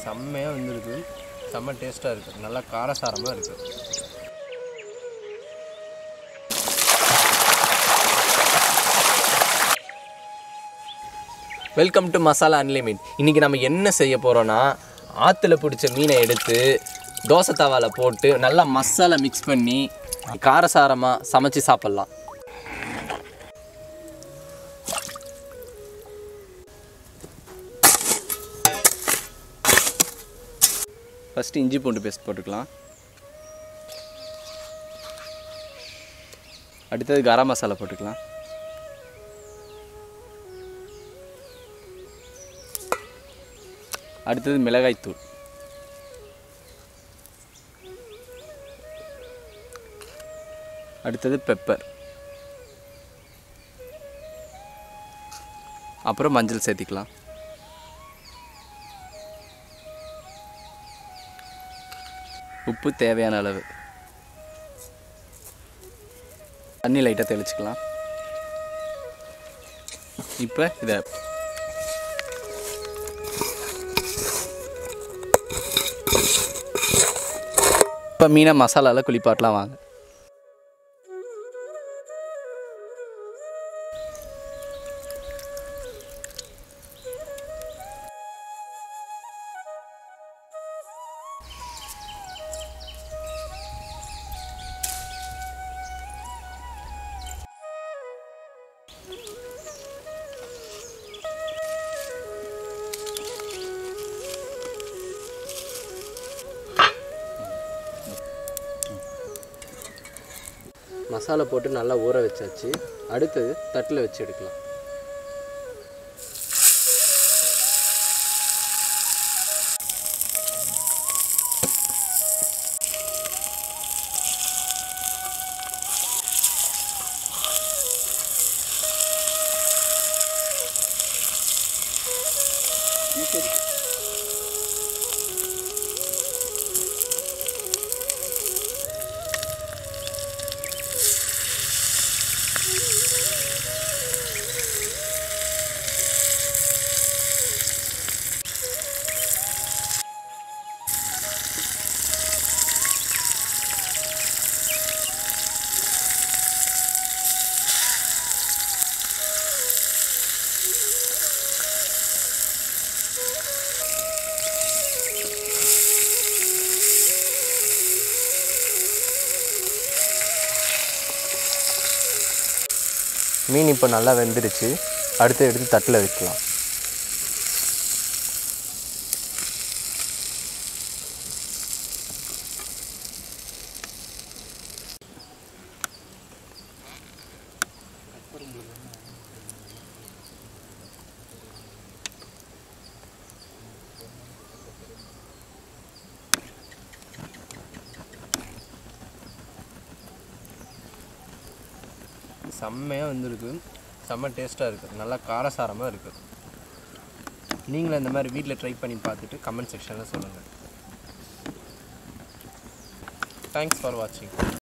செம்மையாக வந்துருக்கு செம்ம டேஸ்ட்டாக இருக்குது நல்லா காரசாரமாக இருக்குது வெல்கம் டு மசாலா அன்லிமிட் இன்றைக்கி நம்ம என்ன செய்ய போகிறோன்னா ஆற்றுல பிடிச்ச மீனை எடுத்து தோசை தவாவில் போட்டு நல்லா மசாலா மிக்ஸ் பண்ணி காரசாரமாக சமைச்சு சாப்பிட்லாம் ஃபஸ்ட்டு இஞ்சி பூண்டு பேஸ்ட் போட்டுக்கலாம் அடுத்தது கரம் மசாலா போட்டுக்கலாம் அடுத்தது மிளகாய்த்தூள் அடுத்தது பெப்பர் அப்புறம் மஞ்சள் சேர்த்திக்கலாம் உப்பு தேவையான அளவு தண்ணி லைட்டாக தெளிச்சுக்கலாம் இப்போ இதை இப்போ மீனை மசாலாவில் குளிப்பாட்டலாம் வாங்க மசாலா போட்டு நல்லா ஊற வச்சாச்சு அடுத்தது தட்டில் வச்சு எடுக்கலாம் மீன் இப்போ நல்லா வெந்துருச்சு அடுத்து எடுத்து தட்டில் வைக்கலாம் செம்மையாக வந்திருக்கு செம்ம டேஸ்ட்டாக இருக்குது நல்லா காரசாரமாக இருக்குது நீங்களும் இந்த மாதிரி வீட்டில் ட்ரை பண்ணி பார்த்துட்டு கமெண்ட் செக்ஷனில் சொல்லுங்கள் தேங்க்ஸ் ஃபார் வாட்சிங்